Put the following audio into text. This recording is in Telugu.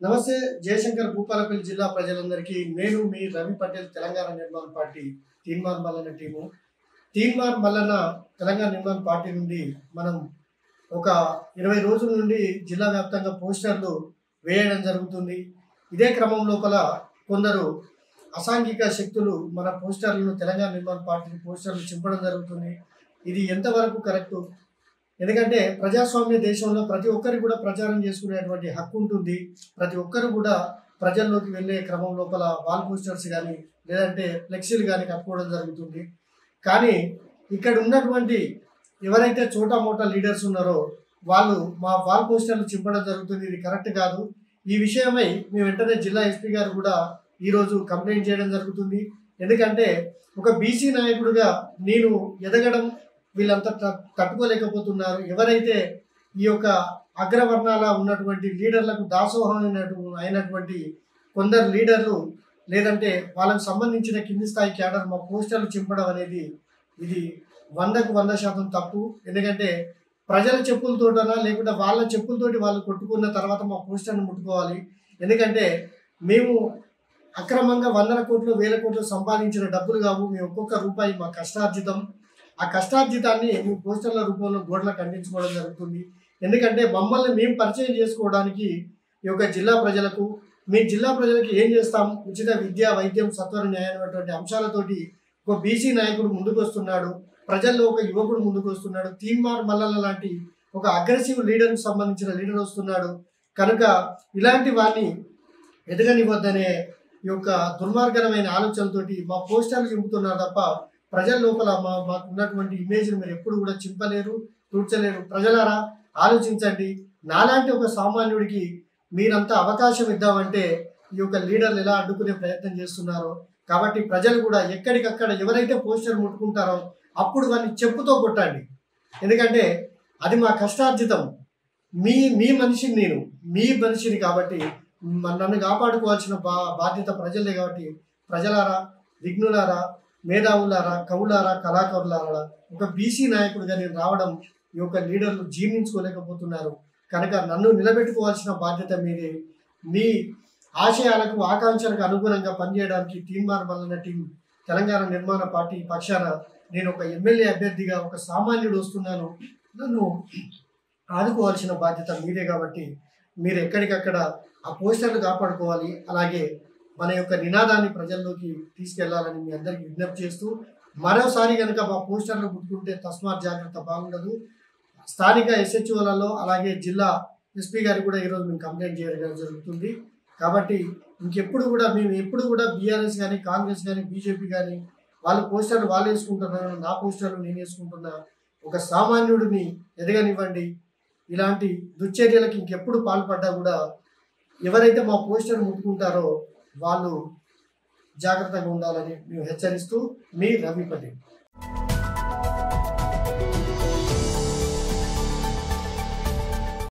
నమస్తే జయశంకర్ భూపాలపల్లి జిల్లా ప్రజలందరికీ నేను మీ Ravi Patel Telangana Nirmana party Teenmaar Mallanna team Teenmaar Mallanna Telangana Nirmana party నుండి మనం ఒక ఇరవై రోజుల నుండి జిల్లా వ్యాప్తంగా పోస్టర్లు వేయడం జరుగుతుంది ఇదే క్రమం లోపల కొందరు అసాంఘిక శక్తులు మన పోస్టర్లను తెలంగాణ నిర్మాణ పార్టీ పోస్టర్లు చింపడం జరుగుతుంది ఇది ఎంతవరకు కరెక్టు ఎందుకంటే ప్రజాస్వామ్య దేశంలో ప్రతి ఒక్కరికి కూడా ప్రచారం చేసుకునేటువంటి హక్కు ఉంటుంది ప్రతి ఒక్కరు కూడా ప్రజల్లోకి వెళ్ళే క్రమం లోపల వాల్ పోస్టర్స్ కానీ లేదంటే ఫ్లెక్సీలు కానీ కట్టుకోవడం జరుగుతుంది కానీ ఇక్కడ ఉన్నటువంటి ఎవరైతే చోటా మోటా లీడర్స్ ఉన్నారో వాళ్ళు మా వాల్ పోస్టర్లు చింపడం జరుగుతుంది ఇది కరెక్ట్ కాదు ఈ విషయమై మేము వెంటనే జిల్లా ఎస్పీ గారు కూడా ఈరోజు కంప్లైంట్ చేయడం జరుగుతుంది ఎందుకంటే ఒక బీసీ నాయకుడిగా నేను ఎదగడం వీళ్ళంతా త- తట్టుకోలేకపోతున్నారు ఎవరైతే ఈ యొక్క అగ్రవర్ణాల ఉన్నటువంటి లీడర్లకు దాసోహం అయినటు- అయినటువంటి కొందరు లీడర్లు లేదంటే వాళ్ళకు సంబంధించిన కింది స్థాయి క్యాడర్ మా పోస్టర్లు చింపడం అనేది ఇది వందకు వంద శాతం తప్పు ఎందుకంటే ప్రజల చెప్పులతోటనా లేకుంటే వాళ్ళ చెప్పులతోటి వాళ్ళు కొట్టుకున్న తర్వాత మా పోస్టర్ను ముట్టుకోవాలి ఎందుకంటే మేము అక్రమంగా వందల కోట్లు వేల కోట్లు సంపాదించిన డబ్బులు కావు మేము ఒక్కొక్క రూపాయి మా కష్టార్జితం ఆ కష్టార్జితాన్ని మేము పోస్టర్ల రూపంలో గోడలకు అందించుకోవడం జరుగుతుంది ఎందుకంటే మమ్మల్ని మేము పరిచయం చేసుకోవడానికి ఈ యొక్క జిల్లా ప్రజలకు మీ జిల్లా ప్రజలకు ఏం చేస్తాం ఉచిత విద్య వైద్యం సత్వర న్యాయం అనేటువంటి అంశాలతోటి ఒక బీసీ నాయకుడు ముందుకు వస్తున్నాడు ప్రజల్లో ఒక యువకుడు ముందుకు వస్తున్నాడు తీన్మార్ మల్లల లాంటి ఒక అగ్రెసివ్ లీడర్కి సంబంధించిన లీడర్ వస్తున్నాడు కనుక ఇలాంటి వారిని ఎదగనివ్వద్దనే ఈ యొక్క దుర్మార్గమైన ఆలోచనతోటి మా పోస్టర్లు చింపుతున్నారు తప్ప ప్రజల లోపల మా మాకు ఉన్నటువంటి ఇమేజ్ని మీరు ఎప్పుడు కూడా చింపలేరు తూడ్చలేరు ప్రజలారా ఆలోచించండి నాలాంటి ఒక సామాన్యుడికి మీరంతా అవకాశం ఇద్దామంటే ఈ యొక్క లీడర్లు ఎలా అడ్డుకునే ప్రయత్నం చేస్తున్నారో కాబట్టి ప్రజలు కూడా ఎక్కడికక్కడ ఎవరైతే పోస్టర్ ముట్టుకుంటారో అప్పుడు వారిని చెప్పుతో కొట్టండి ఎందుకంటే అది మా కష్టార్జితం మీ మీ మనిషిని నేను మీ మనిషిని కాబట్టి మ- నన్ను కాపాడుకోవాల్సిన బా బాధ్యత ప్రజలే కాబట్టి ప్రజలారా విఘ్నులారా మేధావులారా కవులారా కళాకారులారా ఒక బీసీ నాయకుడిగా నేను రావడం ఈ యొక్క లీడర్లు జీర్ణించుకోలేకపోతున్నారు కనుక నన్ను నిలబెట్టుకోవాల్సిన బాధ్యత మీదే మీ ఆశయాలకు ఆకాంక్షలకు అనుగుణంగా పనిచేయడానికి తీన్మార్ మల్లన్న టీం తెలంగాణ నిర్మాణ పార్టీ పక్షాన నేను ఒక ఎమ్మెల్యే అభ్యర్థిగా ఒక సామాన్యుడు వస్తున్నాను నన్ను ఆదుకోవాల్సిన బాధ్యత మీదే కాబట్టి మీరు ఎక్కడికక్కడ ఆ పోస్టర్లు కాపాడుకోవాలి అలాగే మన యొక్క నినాదాన్ని ప్రజల్లోకి తీసుకెళ్లాలని మీ అందరికీ విజ్ఞప్తి చేస్తూ మరోసారి కనుక మా పోస్టర్లు గుర్తుంటే తస్మాత్ జాగ్రత్త బాగుండదు స్థానిక ఎస్హెచ్ఓలలో అలాగే జిల్లా ఎస్పీ గారికి కూడా ఈరోజు మేము కంప్లైంట్ చేయడం జరుగుతుంది కాబట్టి ఇంకెప్పుడు కూడా మేము ఎప్పుడు కూడా బీఆర్ఎస్ కానీ కాంగ్రెస్ కానీ బీజేపీ కానీ వాళ్ళ పోస్టర్లు వాళ్ళు వేసుకుంటున్నారు నా పోస్టర్లు నేను వేసుకుంటున్నా ఒక సామాన్యుడిని ఎదగనివ్వండి ఇలాంటి దుశ్చర్యలకు ఇంకెప్పుడు పాల్పడ్డా కూడా ఎవరైతే మా పోస్టర్ ముట్టుకుంటారో వాళ్ళు జాగ్రత్తగా ఉండాలని మేము హెచ్చరిస్తూ మీ రవి పటేల్